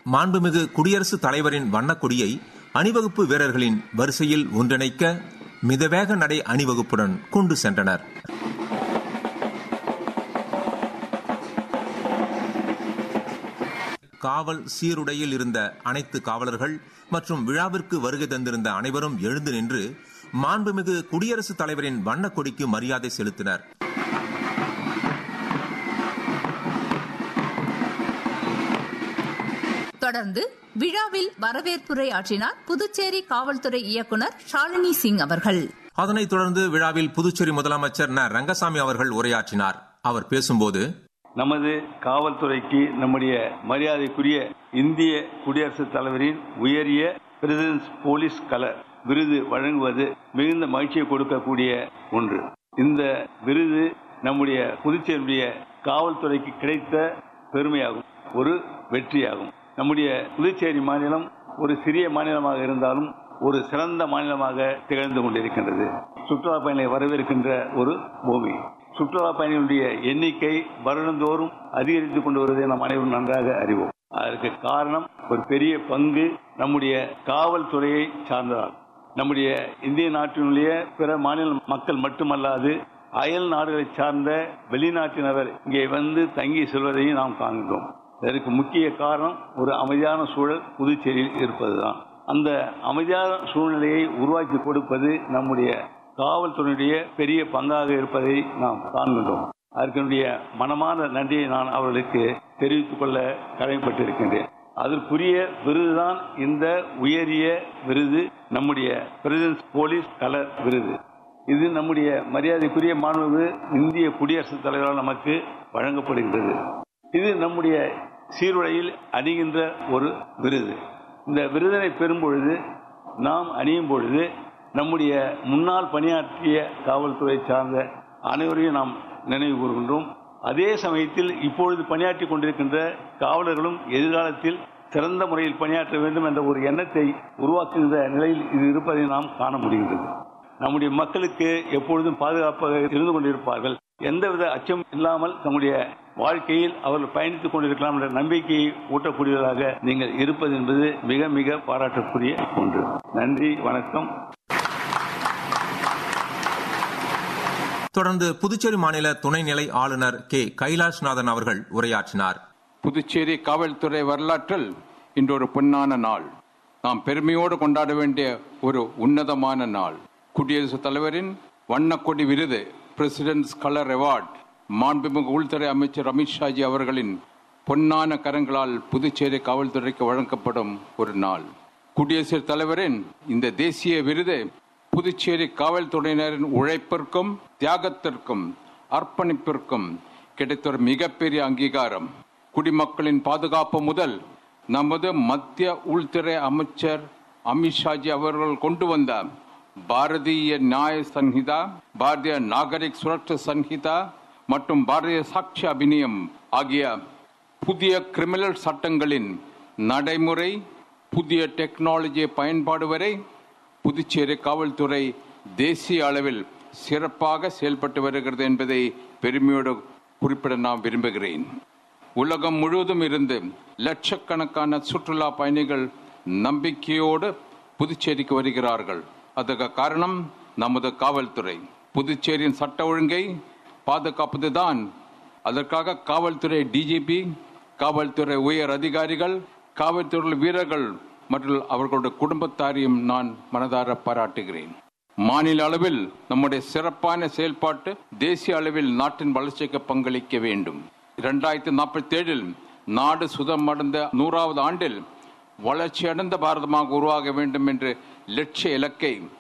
மாண்புமிகு குடியரசுத் தலைவரின் வண்ணக்கொடியை அணிவகுப்பு வீரர்களின் வரிசையில் ஒன்றிணைக்க மிதவேக நடை அணிவகுப்புடன் கொண்டு சென்றனர் காவல் சீருடையில் இருந்த அனைத்து காவலர்கள் மற்றும் விழாவிற்கு வருகை தந்திருந்த அனைவரும் எழுந்து நின்று மாண்புமிகு குடியரசுத் தலைவரின் வண்ணக்கொடிக்கு மரியாதை செலுத்தினர் தொடர்ந்து விழாவில் வரவேற்புரை ஆற்றினார் புதுச்சேரி காவல்துறை இயக்குநர் ஷாலினி சிங் அவர்கள் அதனைத் தொடர்ந்து விழாவில் புதுச்சேரி முதலமைச்சர் ந ரங்கசாமி அவர்கள் உரையாற்றினார் அவர் பேசும்போது நமது காவல்துறைக்கு நம்முடைய மரியாதைக்குரிய இந்திய குடியரசுத் தலைவரின் உயரிய பிரசிடென்ஸ் போலீஸ் கலர் விருது வழங்குவது மிகுந்த மகிழ்ச்சியை கொடுக்கக்கூடிய ஒன்று இந்த விருது நம்முடைய புதுச்சேரியுடைய காவல்துறைக்கு கிடைத்த பெருமையாகும் ஒரு வெற்றியாகும் நம்முடைய புதுச்சேரி மாநிலம் ஒரு சிறிய மாநிலமாக இருந்தாலும் ஒரு சிறந்த மாநிலமாக திகழ்ந்து கொண்டிருக்கின்றது சுற்றுலா பயணிகளை வரவேற்கின்ற ஒரு பூமி சுற்றுலா பயணிகளுடைய எண்ணிக்கை வருடந்தோறும் அதிகரித்துக் கொண்டு வருவதை நாம் அனைவரும் நன்றாக அறிவோம் அதற்கு காரணம் ஒரு பெரிய பங்கு நம்முடைய காவல்துறையை சார்ந்ததால் நம்முடைய இந்திய நாட்டினுடைய பிற மாநில மக்கள் மட்டுமல்லாது அயல் நாடுகளை சார்ந்த வெளிநாட்டினவர் இங்கே வந்து தங்கி செல்வதையும் நாம் காண்கிறோம் இதற்கு முக்கிய காரணம் ஒரு அமைதியான சூழல் புதுச்சேரியில் இருப்பதுதான் அந்த அமைதியான சூழ்நிலையை உருவாக்கி கொடுப்பது நம்முடைய காவல்துறையுடைய பெரிய பங்காக இருப்பதை நாம் காண்கின்றோம் அதற்கனுடைய மனமான நன்றியை நான் அவர்களுக்கு தெரிவித்துக் கொள்ள கடமைப்பட்டிருக்கின்றேன் அதற்குரிய விருதுதான் இந்த உயரிய விருது நம்முடைய பிரசிடென்ட் போலீஸ் கலர் விருது இது நம்முடைய மரியாதைக்குரிய மாண்பு இந்திய குடியரசுத் தலைவரால் நமக்கு வழங்கப்படுகின்றது இது நம்முடைய சீருடையில் அணிகின்ற ஒரு விருது இந்த விருதினை பெறும் பொழுது நாம் அணியும் பொழுது நம்முடைய முன்னால் பணியாற்றிய காவல்துறை சார்ந்த அனைவரையும் நாம் நினைவு கூறுகின்றோம் அதே சமயத்தில் இப்பொழுது பணியாற்றி கொண்டிருக்கின்ற காவலர்களும் எதிர்காலத்தில் சிறந்த முறையில் பணியாற்ற வேண்டும் என்ற ஒரு எண்ணத்தை உருவாக்குகின்ற நிலையில் இது இருப்பதை நாம் காண முடிகின்றது நம்முடைய மக்களுக்கு எப்பொழுதும் பாதுகாப்பாக இருந்து கொண்டிருப்பார்கள் எந்தவித அச்சம் இல்லாமல் நம்முடைய வாழ்க்கையில் அவர்கள் பயணித்துக் கொண்டிருக்கலாம் என்ற நம்பிக்கையை ஊட்டக்கூடியதாக நீங்கள் இருப்பது என்பது மிக மிக பாராட்டக்கூடிய ஒன்று நன்றி வணக்கம் தொடர்ந்து புதுச்சேரி மாநில துணைநிலை ஆளுநர் கே கைலாஷ்நாதன் அவர்கள் உரையாற்றினார் புதுச்சேரி காவல்துறை வரலாற்றில் இன்று ஒரு பொன்னான நாள் நாம் பெருமையோடு கொண்டாட வேண்டிய ஒரு உன்னதமான நாள் குடியரசுத் தலைவரின் வண்ணக்கொடி விருது பிரசிடென்ட்ஸ் கலர் அவார்ட் மாண்புமிகு உள்துறை அமைச்சர் அமித்ஷாஜி அவர்களின் பொன்னான கரங்களால் புதுச்சேரி காவல்துறைக்கு வழங்கப்படும் ஒரு நாள் குடியரசுத் தலைவரின் இந்த தேசிய விருது புதுச்சேரி காவல்துறையினரின் உழைப்பிற்கும் தியாகத்திற்கும் அர்ப்பணிப்பிற்கும் கிடைத்த ஒரு மிகப்பெரிய அங்கீகாரம் குடிமக்களின் பாதுகாப்பு முதல் நமது மத்திய உள்துறை அமைச்சர் அமித்ஷாஜி அவர்கள் கொண்டு வந்த பாரதிய நியாய சன்ஹிதா பாரதிய நாகரிக் சுரட்சா சன்ஹிதா மற்றும் பாரதிய சாட்சி அபிநியம் ஆகிய புதிய கிரிமினல் சட்டங்களின் நடைமுறை புதிய டெக்னாலஜி பயன்பாடு வரை புதுச்சேரி காவல்துறை தேசிய அளவில் சிறப்பாக செயல்பட்டு வருகிறது என்பதை பெருமையோடு குறிப்பிட நான் விரும்புகிறேன் உலகம் முழுவதும் இருந்து லட்சக்கணக்கான சுற்றுலா பயணிகள் நம்பிக்கையோடு புதுச்சேரிக்கு வருகிறார்கள் அதற்கு காரணம் நமது காவல்துறை புதுச்சேரியின் சட்ட ஒழுங்கை பாதுகாப்பதுதான் அதற்காக காவல்துறை டிஜிபி காவல்துறை உயர் அதிகாரிகள் காவல்துறை வீரர்கள் மற்றும் அவர்களுடைய குடும்பத்தாரையும் நான் மனதார பாராட்டுகிறேன் மாநில அளவில் நம்முடைய சிறப்பான செயல்பாட்டு தேசிய அளவில் நாட்டின் வளர்ச்சிக்கு பங்களிக்க வேண்டும் இரண்டாயிரத்தி நாற்பத்தி ஏழில் நாடு சுதமடைந்த நூறாவது ஆண்டில் வளர்ச்சியடைந்த பாரதமாக உருவாக வேண்டும் என்று லட்சிய இலக்கை